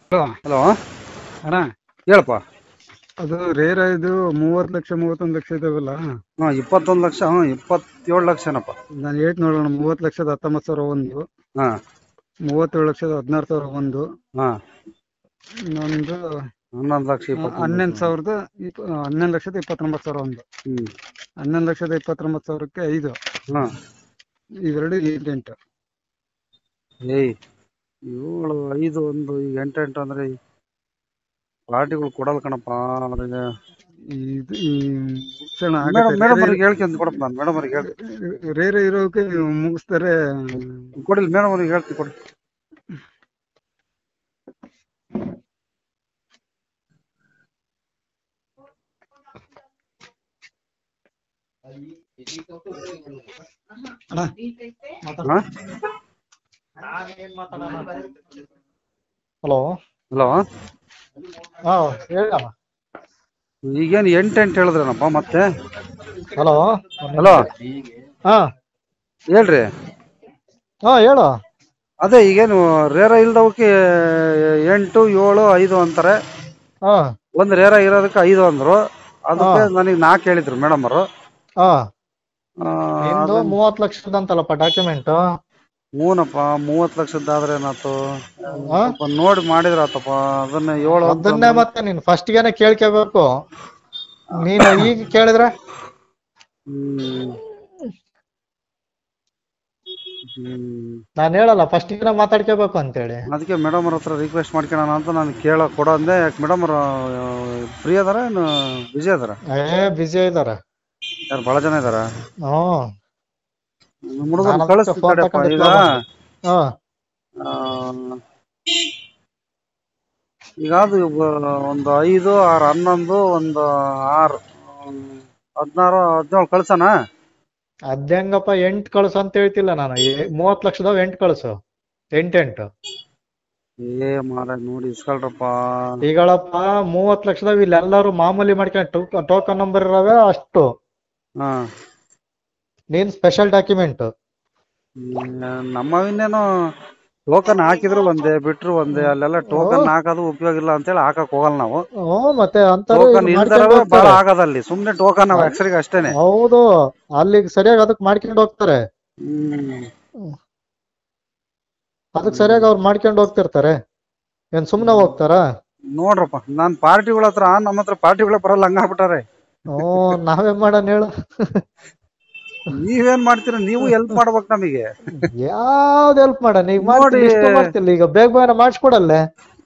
Hello hello ಅಣ್ಣ ಹೇಳಪ್ಪ ಅದು ರೇರ ಇದು ಮೂವತ್ತು ಲಕ್ಷ ಮೂವತ್ತೊಂದು ಲಕ್ಷ ಇದಾವಲ್ಲ ಹಾಂ ಇಪ್ಪತ್ತೊಂದು ಲಕ್ಷ ಹ್ಞೂ ಇಪ್ಪತ್ತೇಳು ಲಕ್ಷನಪ್ಪ ನಾನು ಹೇಳ್ತು ನೋಡೋಣ ಮೂವತ್ತು ಲಕ್ಷದ ಹತ್ತೊಂಬತ್ತು ಸಾವಿರ ಒಂದು ಹಾಂ ಮೂವತ್ತೇಳು ಲಕ್ಷದ ಹದಿನಾರು ಸಾವಿರ ಒಂದು ಹಾಂ ಇನ್ನೊಂದು ಹನ್ನೊಂದು ಲಕ್ಷ ಇಪ್ಪತ್ತೊಂದು ಹನ್ನೊಂದು ಸಾವಿರದ ಇಪ್ಪ ಹನ್ನೊಂದು ಲಕ್ಷದ ಇಪ್ಪತ್ತೊಂಬತ್ತು ಸಾವಿರ ಒಂದು ಹ್ಞೂ ಹನ್ನೊಂದು ಲಕ್ಷದ ಇಪ್ಪತ್ತೊಂಬತ್ತು ಸಾವಿರಕ್ಕೆ ಐದು ಹಾಂ ಇವೆರಡು ಎಂಟೆಂಟು ಏಯ್ ಏಳು ಐದು ಒಂದು ಈಗ ಎಂಟು ಎಂಟು ಅಂದರೆ ಪಾರ್ಟಿಗಳು ಕೊಡಲ್ಲ ಕಣಪ್ಪ ಅವ್ರಿಗೆ ಇದು ಈ ಮುಗ್ಸೋಣ ಮೇಡಮ್ ಆಗತ್ತೆ. ಮೇಡಮ್ ಅವ್ರಿಗೆ ಹೇಳ್ಕೊಂತ ಕೊಡಪ್ಪ ನಾನು ಮೇಡಮ್ ಅವ್ರಿಗೆ ಹೇಳ್ತೀನಿ ರೇರ ಇರೋಕೆ ನೀವು ಮುಗಿಸ್ತಾರೆ ಕೊಡಿಲ್ಲ ಮೇಡಮ್ ಅವ್ರಿಗೆ ಹೇಳ್ತೀನಿ ಕೊಡಿ ಅಣ್ಣ ಹಾಂ ಹಲೋ ಹಲೋ ಹಾ ಹೇಳಮ್ಮ ಈಗೇನು ಎಂಟು ಎಂಟು ಹೇಳಿದ್ರೇನಪ್ಪ ಮತ್ತೆ ಹಲೋ ಹಲೋ ಹಾ ಹೇಳ್ರಿ ಹಾ ಹೇಳು ಅದೇ ಈಗೇನು ರೇರ ಇಲ್ದವಕ್ಕೆ ಎಂಟು ಏಳು ಐದು ಅಂತಾರೆ ಹಾ ಒಂದು ರೇರ ಇರೋದಕ್ಕೆ ಐದು ಅಂದ್ರು ಅದಕ್ಕೆ ನನಗೆ ನಾಲ್ಕು ಹೇಳಿದ್ರು ಮೇಡಮ್ ಅವರು ಹಾ ಆ, ನಿಂದು ಮೂವತ್ ಲಕ್ಷದ ಅಂತಲ್ಲಪ್ಪ ಡಾಕ್ಯುಮೆಂಟ್ ಹ್ಞೂನಪ್ಪ ಮೂವತ್ತು ಲಕ್ಷದ್ದಾದ್ರೆ ಏನಾಯ್ತು ಹಾ ಸ್ವಲ್ಪ ನೋಡಿ ಮಾಡಿದ್ರೆ ಆತಪ್ಪ ಅದನ್ನ ಏಳು ಅಂತ ಅದನ್ನೇ ಮತ್ತೆ ನೀನ್ ಫಸ್ಟ್ ಗೆನೆ ಕೇಳ್ಕೋಬೇಕು ನೀನು ಈಗ ಕೇಳಿದ್ರೆ ಹ್ಮ್ ಹ್ಮ್ ನಾನು ಹೇಳಲ್ಲ ಫಸ್ಟ್ ಗೆನೆ ಮಾತಾಡ್ಕೋಬೇಕು ಅಂತೇಳಿ ಅದಕ್ಕೆ ಮೇಡಮ್ ಅವ್ರ ಹತ್ರ ರಿಕ್ವೆಸ್ಟ್ ಮಾಡ್ಕೊಳ್ಳೋಣ ಅಂತ ನಾನು ಕೇಳ ಕೊಡೋ ಅಂದೆ ಯಾಕೆ ಮೇಡಮ್ ಅವರು ಫ್ರೀ ಅದಾರ ಏನು ಬಿಜಿ ಅದಾರ ಏ ಬಿಜಿ ಇದಾರೆ ಯಾರು ಭಾಳ ಜನ ಇದಾರ ಹ್ಮ್ ನಮ್ಮ ಹುಡುಗರು ನಾನು ಕಳಿಸ್ತೀನಿ phone ತಡಿಯಪ್ಪ ತಗೊಂಡು ಈಗ ಹಾ ಆ, ಈಗ ಅದು ಒಂದು ಐದು ಆರು ಹನ್ನೊಂದು ಒಂದು ಆರು ಹದಿನಾರು ಹದಿನೇಳು ಕಳ್ಸೋಣ ಅದ್ ಹೆಂಗಪ್ಪ ಎಂಟ್ ಕಳ್ಸು ಅಂತ ಹೇಳ್ತಿಲ್ಲ ನಾನು ಏ- ಮೂವತ್ ಲಕ್ಷದವ್ ಎಂಟ್ ಕಳ್ಸು ಎಂಟೆಂಟು ಏ ಮಾರ ನೋಡಿ ಇಸ್ಕೊಳ್ರಪ್ಪ ಈಗಳಪ್ಪ ಮೂವತ್ ಲಕ್ಷದವ್ ಇಲ್ಲಿ ಎಲ್ಲರೂ ಮಾಮೂಲಿ ಮಾಡ್ಕೊಂಡು ಟೋಕನ್ ನಂಬರ್ ಇರವೆ ಅಷ್ಟು ಹಾ ನೀನ್ ಸ್ಪೆಷಲ್ ಡಾಕ್ಯುಮೆಂಟ್ ನಮ್ಮವಿನ್ನೇನು ಟೋಕನ್ ಹಾಕಿದ್ರು ಒಂದೇ ಬಿಟ್ರು ಒಂದೇ ಅಲ್ಲೆಲ್ಲ ಟೋಕನ್ ಹಾಕೋದು ಉಪಯೋಗ ಇಲ್ಲ ಅಂತೇಳಿ ಹಾಕಕ್ ಹೋಗಲ್ಲ ನಾವು ಹ್ಞೂ ಮತ್ತೆ ಅಂತ ಟೋಕನ್ ಇಲ್ದರವೇ ಬಾಳ ಆಗೋದಲ್ಲಿ ಸುಮ್ನೆ ಟೋಕನ್ ನಾವು ಅಕ್ಷರಿಗೆ ಅಷ್ಟೇನೆ ಹೌದು ಅಲ್ಲಿಗೆ ಸರಿಯಾಗಿ ಅದಕ್ ಮಾಡ್ಕೊಂಡು ಹೋಗ್ತಾರೆ ಹ್ಮ್ ಅದಕ್ ಸರಿಯಾಗಿ ಅವ್ರು ಮಾಡ್ಕೊಂಡು ಹೋಗ್ತಿರ್ತಾರೆ ಏನ್ ಸುಮ್ನೆ ಹೋಗ್ತಾರ ನೋಡ್ರಪ್ಪ ನಾನ್ ಪಾರ್ಟಿಗಳ ಹತ್ರ ನಮ್ಮ ಹತ್ರ ಪಾರ್ಟಿಗಳ ಬರಲ್ಲ ಹಂಗಾಗ್ಬಿಟ್ಟಾರೆ ಹ್ಞೂ ನಾವೇನ್ ಮಾಡೋಣ ಹೇಳು ನೀವೇನ್ ಮಾಡ್ತೀರ ನೀವು ಹೆಲ್ಪ್ ಮಾಡ್ಬೇಕು ನಮಗೆ ಯಾವ್ದು ಹೆಲ್ಪ್ ಮಾಡೋಣ ಈಗ ನೋಡಿ. ಮಾಡ್ತೀನಿ ಇಷ್ಟು ಮಾಡ್ತಿಲ್ಲ ಈಗ ಬೇಗ ಬೇಗ ಮಾಡಿಸ್ಕೊಡಲ್ಲೇ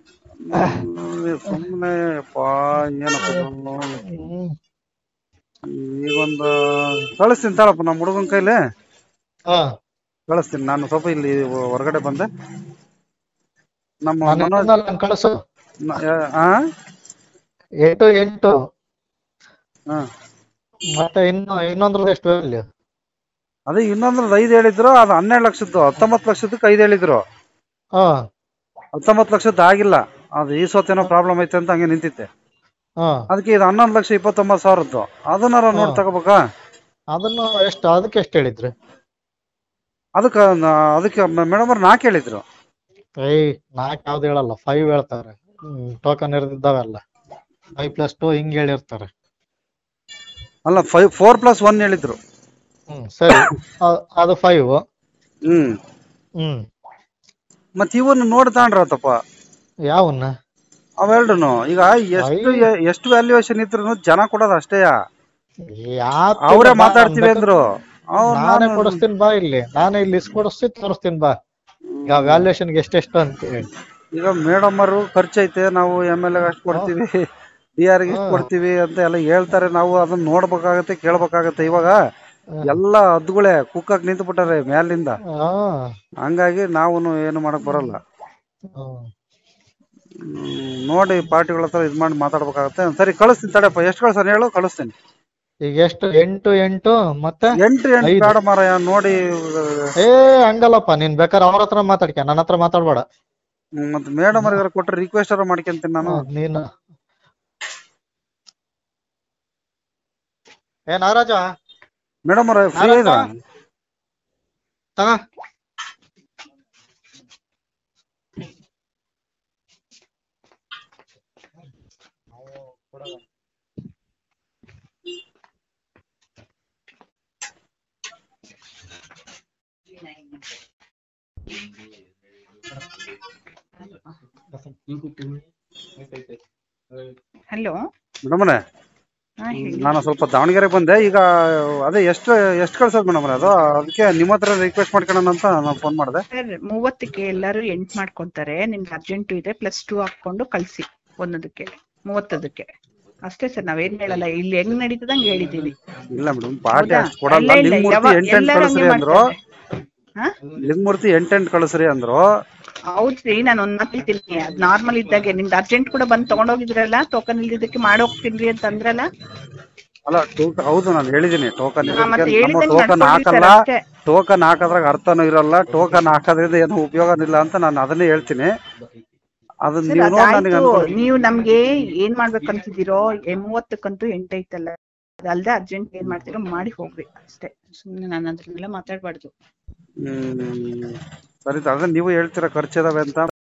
ಸುಮ್ಮನೆ ಪಾ ಏನಪ್ಪ ಇದು? ಹ್ಮ್ ಈಗೊಂದು ಕಳಿಸ್ತೀನಿ ತಾಳಪ್ಪ ನಮ್ಮ ಹುಡುಗನ ಕೈಲಿ ಹಾ ಕಳಿಸ್ತೀನಿ ನಾನು ಸ್ವಲ್ಪ ಇಲ್ಲಿ ಹೊರಗಡೆ ಬಂದೆ ನಮ್ಮ ನಾನು ಮನೋಜ್ ಇನ್ನೊಂದು ನಾನು ಕಳ್ಸು ನ- ಯಾ- ಆ? ಎಂಟು ಎಂಟು ಹಾ. ಮತ್ತೆ ಇನ್ನು ಇನ್ನೊಂದ್ರದ್ದು ಎಷ್ಟು ವ್ಯಾಲ್ಯೂ ಅದೇ ಇನ್ನೊಂದ್ರದ್ದು ಐದು ಹೇಳಿದ್ರು ಅದು ಹನ್ನೆರಡು ಲಕ್ಷದ್ದು ಹತ್ತೊಂಬತ್ತು ಲಕ್ಷದಕ್ಕೆ ಐದು ಹೇಳಿದ್ರು ಹಾ ಹತ್ತೊಂಬತ್ತು ಲಕ್ಷದ್ದು ಆಗಿಲ್ಲ ಅದು ಈ ಸೊತ್ತೇನೋ ಪ್ರಾಬ್ಲಮ್ ಐತೆ ಅಂತ ಹಂಗೆ ನಿಂತಿತ್ತೆ ಹಾ ಅದಕ್ಕೆ ಇದು ಹನ್ನೊಂದು ಲಕ್ಷ ಇಪ್ಪತ್ತೊಂಬತ್ತು ಸಾವಿರದ್ದು ಅದನ್ನಾರ ನೋಡಿ ಹಾ. ತಗೋಬೇಕಾ ಅದನ್ನು ಎಷ್ಟು ಅದಕ್ಕೆ ಎಷ್ಟು ಹೇಳಿದ್ರಿ ಅದಕ್ಕೆ ಅದಕ್ಕೆ ಮೇಡಮ್ ಅವ್ರು ನಾಲ್ಕು ಹೇಳಿದ್ರು ಏಯ್ ನಾಲ್ಕು ಯಾವ್ದು ಹೇಳಲ್ಲ ಫೈವ್ ಹೇಳ್ತಾರೆ ಟೋಕನ್ ಇರ್ದಿದ್ದಾವೆಲ್ಲ ಫೈವ್ ಪ್ಲಸ್ ಟು ಹಿಂಗ್ ಹೇಳಿರ್ತಾರೆ ಅಲ್ಲ ಫೈವ್ ಫೋರ್ ಪ್ಲಸ್ ಒನ್ ಹೇಳಿದ್ರು ಹ್ಮ್ ಸರಿ ಅ- ಅದು ಫೈವ್ ಹ್ಮ್ ಹ್ಮ್ ಮತ್ತೆ ಇವನ್ನ ನೋಡಿ ತಗೊಂಡ್ರತಪ್ಪ ಯಾವನ್ನ ಅವೆರಡುನು ಈಗ ಎಷ್ಟು ಎಷ್ಟು ವ್ಯಾಲ್ಯೂಯೇಷನ್ ಇದ್ರು ಜನ ಕೊಡೋದು ಅಷ್ಟೇ ಯಾತ್ ಅವರೇ ಬಾ, ಮಾತಾಡ್ತೀವಿ ಬೇಕಾದ್ರೆ ಅಂದ್ರು ಅವ್ರು ನಾನೇ ನಾನು- ಕೊಡಿಸ್ತೀನಿ ಬಾ ಇಲ್ಲಿ ನಾನೇ ಇಲ್ಲಿ ಲಿಸ್ಟ್ ಕೊಡಿಸ್ತೀನಿ ತೋರಿಸ್ತೀನಿ ಬಾ ಈಗ ವ್ಯಾಲ್ಯೂಯೇಷನ್ಗೆ ಎಷ್ಟೆಷ್ಟು ಅಂತ ಹೇಳಿ ಈಗ ಮೇಡಮ್ ಅವರು ಖರ್ಚೈತೆ ನಾವು ಎಮ್ ಎಲ್ ಅಷ್ಟು ಕೊಡ್ತೀವಿ ಡಿ ಆರ್ ಗೆ ಹಾ. ಕೊಡ್ತೀವಿ ಅಂತ ಎಲ್ಲ ಹೇಳ್ತಾರೆ ನಾವು ಅದನ್ನ ನೋಡ್ಬೇಕಾಗತ್ತೆ ಕೇಳ್ಬೇಕಾಗತ್ತೆ ಇವಾಗ ಹಾ. ಎಲ್ಲ ಹದ್ದುಗಳೇ ಕುಕ್ಕಕ್ ನಿಂತು ಬಿಟ್ಟಾರೆ ಮ್ಯಾಲಿಂದ ಹಾ ಹಂಗಾಗಿ ನಾವು ಏನು ಮಾಡಕ್ ಬರಲ್ಲ ಹ್ಮ್. ಹ್ಮ್, ನೋಡಿ ಪಾರ್ಟಿಗಳ ಹತ್ರ ಇದ್ ಮಾಡಿ ಮಾತಾಡ್ಬೇಕಾಗತ್ತೆ ಸರಿ ಕಳಿಸ್ತೀನಿ ತಡೆಯಪ್ಪ ಎಷ್ಟು ಕಳ್ಸೋಣ ಹೇಳು ಕಳಿಸ್ತೀನಿ ಈಗ ಎಷ್ಟು ಎಂಟು ಎಂಟು ಮತ್ತೆ ಎಂಟು ಎಂಟು ಐದು. ಬೇಡ ಮಾರಾಯ ನೋಡಿ ಏ ಹಂಗಲ್ಲಪ್ಪ ನೀನ್ ಬೇಕಾದ್ರೆ ಅವ್ರ ಹತ್ರ ಮಾತಾಡ್ಕ ನನ್ನ ಹತ್ರ ಮಾತಾಡ್ಬೇಡ ಹ್ಮ್, ಮತ್ತೆ ಮೇಡಮ್ ಅವ್ರಿಗಾರ ಕೊಟ್ರೆ ರಿಕ್ವೆಸ್ಟ್ ಮಾಡ್ಕೊಂತೀನಿ ನಾನು ಹ್ಮ್, ನೀನು ಏ ನಾಗರಾಜ ಮೇಡಮ್ ಅವ್ರ ಫ್ರೀ ನಾರಾಯಣ? ಇದ್ರ ತಗ ಹಲೋ ಮೇಡಮ್ರೆ ಹಾ ಹೇಳಿ ನಾನು ಸ್ವಲ್ಪ ದಾವಣಗೆರೆ ಬಂದೆ ಈಗ ಅದೇ ಎಷ್ಟು ಎಷ್ಟು ಕಳ್ಸೋದು ಮೇಡಮ್ ಅದು ಅದಕ್ಕೆ ನಿಮ್ಮ ಹತ್ರ ರಿಕ್ವೆಸ್ಟ್ ಮಾಡ್ಕೊಳ್ಳೋಣ ಅಂತ ನಾನು ಫೋನ್ ಮಾಡಿದೆ ಸರ್ ಮೂವತ್ತಕ್ಕೆ ಎಲ್ಲರೂ ಎಂಟ್ ಮಾಡ್ಕೊಂತಾರೆ ನಿಮ್ಗೆ ಅರ್ಜೆಂಟು ಇದೆ ಪ್ಲಸ್ ಟೂ ಹಾಕೊಂಡು ಕಳ್ಸಿ ಒಂದೊಂದಕ್ಕೆ ಮೂವತ್ತದಕ್ಕೆ ಅಷ್ಟೇ ಸರ್ ನಾವೇನ್ ಹೇಳಲ್ಲ ಇಲ್ಲಿ ಹೆಂಗ್ ನಡೀತದಂಗ್ ಹೇಳಿದೀವಿ ಇಲ್ಲ ಮೇಡಮ್ ಪಾರ್ಟಿ ಹೌದಾ? ಅಷ್ಟು ಕೊಡಲ್ಲ ಇಲ್ಲ, ಇಲ್ಲ, ಲಿಂಗಮೂರ್ತಿ ಯಾವಾಗ- ಎಂಟೆಂಟು ಎಲ್ಲರೂ ಹಂಗೆ ಕಳಿಸ್ರಿ ಅಂದ್ರು ಮಾಡ್ತಾರೆ. ಹಾ? ಲಿಂಗಮೂರ್ತಿ ಎಂಟೆಂಟು ಕಳಿಸ್ರಿ ಅಂದ್ರು ಹೌದ್ರಿ ನಾನು ಒಂದ್ ಮಾತು ಹೇಳ್ತೀನಿ ಅದ್ ನಾರ್ಮಲ್ ಇದ್ದಾಗೆ ನಿಮ್ದು ಅರ್ಜೆಂಟ್ ಕೂಡ ಬಂದ್ ತಗೊಂಡೋಗಿದ್ರಲ್ಲ ಟೋಕನ್ ಇಲ್ದಿದ್ದಕ್ಕೆ ಮಾಡೋಗ್ತೀನಿ ಅಂತ ಅಂದ್ರಲ್ಲ ಅಲ್ಲ ಟೋಕನ್ ಹೌದು ನಾನು ಹೇಳಿದೀನಿ ಟೋಕನ್ ಹಾ, ಮತ್ತೆ ಹೇಳಿದಂಗೆ ಟೋಕನ್ ನಡ್ಕೊಳ್ಳಿ ಸರ್ ಹಾಕಲ್ಲ ಅಷ್ಟೇ ಟೋಕನ್ ಹಾಕೋದ್ರಾಗ ಅರ್ಥನೂ ಇರಲ್ಲ ಟೋಕನ್ ಹಾಕೋದ್ರಿಂದ ಏನು ಉಪಯೋಗನಿಲ್ಲ ಅಂತ ನಾನು ಅದನ್ನೇ ಹೇಳ್ತೀನಿ ಅದನ್ನ ಸರ್ ನೀವು ನೋಡಿ ನನಗೆ ಅದಾಯ್ತು ಅನ್ಕೊಡಿ ನೀವು ನಮ್ಗೆ ಏನ್ ಮಾಡ್ಬೇಕಂತಿದ್ದೀರೋ ಎ ಮೂವತ್ತಕ್ಕಂತೂ ಎಂಟೈತಲ್ಲ ಅದಲ್ದೆ ಅರ್ಜೆಂಟ್ ಏನ್ ಮಾಡ್ತೀರೋ ಮಾಡಿ ಹೋಗ್ರಿ ಅಷ್ಟೇ ಸುಮ್ನೆ ನಾನು ಅದ್ರನ್ನೆಲ್ಲ ಮಾತಾಡ್ಬಾರ್ದು ಹ್ಮ್ ಸರಿ ಅದೇ ನೀವು ಹೇಳ್ತೀರಾ ಖರ್ಚು ಇದಾವೆ ಅಂತ